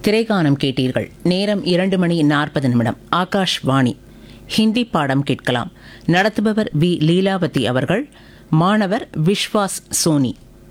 திரைகானம் கேட்டீர்கள் நேரம் இரண்டு மணி நாற்பது நிமிடம் ஆகாஷ் வாணி ஹிந்தி பாடம் கேட்கலாம் நடத்துபவர் வி லீலாவதி அவர்கள் மாணவர் விஸ்வாஸ் சோனி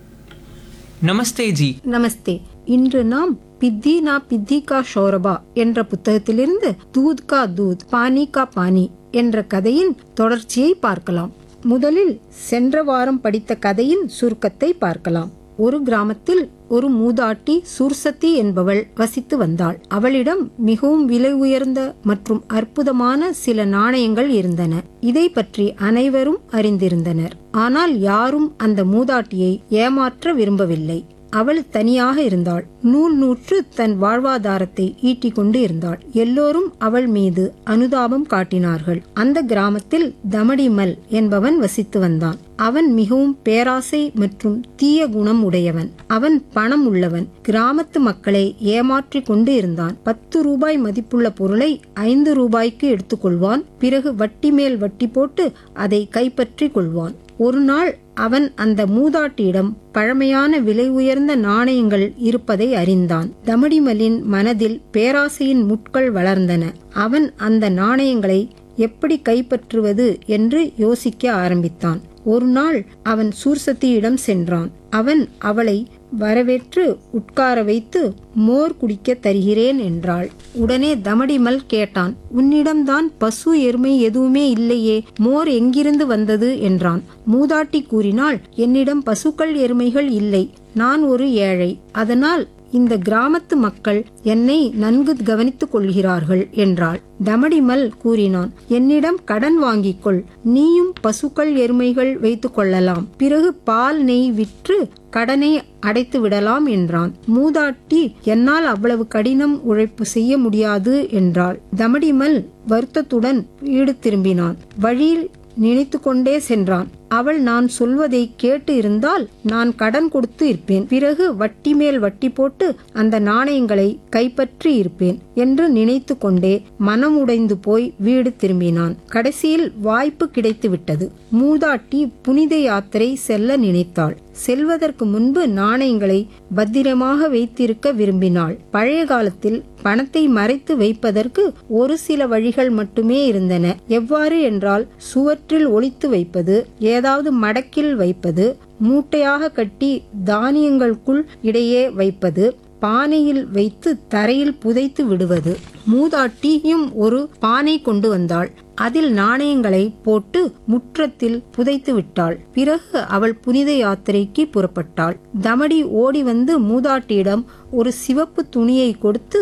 நமஸ்தே ஜி நமஸ்தே இன்று நாம் பித்தி நா பித்தி கா ஷோரபா என்ற புத்தகத்திலிருந்து தூத் கா தூத் பானி கா பானி என்ற கதையின் தொடர்ச்சியை பார்க்கலாம் முதலில் சென்ற வாரம் படித்த கதையின் சுருக்கத்தை பார்க்கலாம் ஒரு கிராமத்தில் ஒரு மூதாட்டி சுர்சதி என்பவள் வசித்து வந்தாள் அவளிடம் மிகவும் விலை உயர்ந்த மற்றும் அற்புதமான சில நாணயங்கள் இருந்தன இதை பற்றி அனைவரும் அறிந்திருந்தனர் ஆனால் யாரும் அந்த மூதாட்டியை ஏமாற்ற விரும்பவில்லை அவள் தனியாக இருந்தாள் நூல் நூற்று தன் வாழ்வாதாரத்தை ஈட்டிக் கொண்டு இருந்தாள் எல்லோரும் அவள் மீது அனுதாபம் காட்டினார்கள் அந்த கிராமத்தில் தமடிமல் என்பவன் வசித்து வந்தான் அவன் மிகவும் பேராசை மற்றும் தீய குணம் உடையவன் அவன் பணம் உள்ளவன் கிராமத்து மக்களை ஏமாற்றிக் கொண்டு இருந்தான் பத்து ரூபாய் மதிப்புள்ள பொருளை ஐந்து ரூபாய்க்கு எடுத்துக்கொள்வான் பிறகு வட்டி மேல் வட்டி போட்டு அதை கைப்பற்றிக் கொள்வான் ஒரு நாள் அவன் அந்த மூதாட்டியிடம் பழமையான விலை உயர்ந்த நாணயங்கள் இருப்பதை அறிந்தான் தமடிமலின் மனதில் பேராசையின் முட்கள் வளர்ந்தன அவன் அந்த நாணயங்களை எப்படி கைப்பற்றுவது என்று யோசிக்க ஆரம்பித்தான் ஒரு நாள் அவன் சூர்சத்தியிடம் சென்றான் அவன் அவளை வரவேற்று உட்கார வைத்து மோர் குடிக்க தருகிறேன் என்றாள் உடனே தமடிமல் கேட்டான் உன்னிடம்தான் பசு எருமை எதுவுமே இல்லையே மோர் எங்கிருந்து வந்தது என்றான் மூதாட்டி கூறினாள் என்னிடம் பசுக்கள் எருமைகள் இல்லை நான் ஒரு ஏழை அதனால் இந்த கிராமத்து மக்கள் என்னை நன்கு கவனித்துக் கொள்கிறார்கள் என்றாள் தமடிமல் கூறினான் என்னிடம் கடன் வாங்கிக் கொள் நீயும் பசுக்கள் எருமைகள் வைத்துக் கொள்ளலாம் பிறகு பால் நெய் விற்று கடனை அடைத்து விடலாம் என்றான் மூதாட்டி என்னால் அவ்வளவு கடினம் உழைப்பு செய்ய முடியாது என்றாள் தமடிமல் வருத்தத்துடன் வீடு திரும்பினான் வழியில் நினைத்து கொண்டே சென்றான் அவள் நான் சொல்வதை கேட்டு இருந்தால் நான் கடன் கொடுத்து இருப்பேன் பிறகு வட்டி மேல் வட்டி போட்டு அந்த நாணயங்களை கைப்பற்றி இருப்பேன் என்று நினைத்து கொண்டே மனம் உடைந்து போய் வீடு திரும்பினான் கடைசியில் வாய்ப்பு கிடைத்து விட்டது மூதாட்டி புனித யாத்திரை செல்ல நினைத்தாள் செல்வதற்கு முன்பு நாணயங்களை பத்திரமாக வைத்திருக்க விரும்பினாள் பழைய காலத்தில் பணத்தை மறைத்து வைப்பதற்கு ஒரு சில வழிகள் மட்டுமே இருந்தன எவ்வாறு என்றால் சுவற்றில் ஒளித்து வைப்பது ஏதாவது மடக்கில் வைப்பது மூட்டையாக கட்டி தானியங்களுக்குள் இடையே வைப்பது பானையில் வைத்து தரையில் புதைத்து விடுவது மூதாட்டியும் ஒரு பானை கொண்டு வந்தாள் அதில் நாணயங்களை போட்டு முற்றத்தில் புதைத்து விட்டாள் பிறகு அவள் புனித யாத்திரைக்கு புறப்பட்டாள் தமடி ஓடி வந்து மூதாட்டியிடம் ஒரு சிவப்பு துணியை கொடுத்து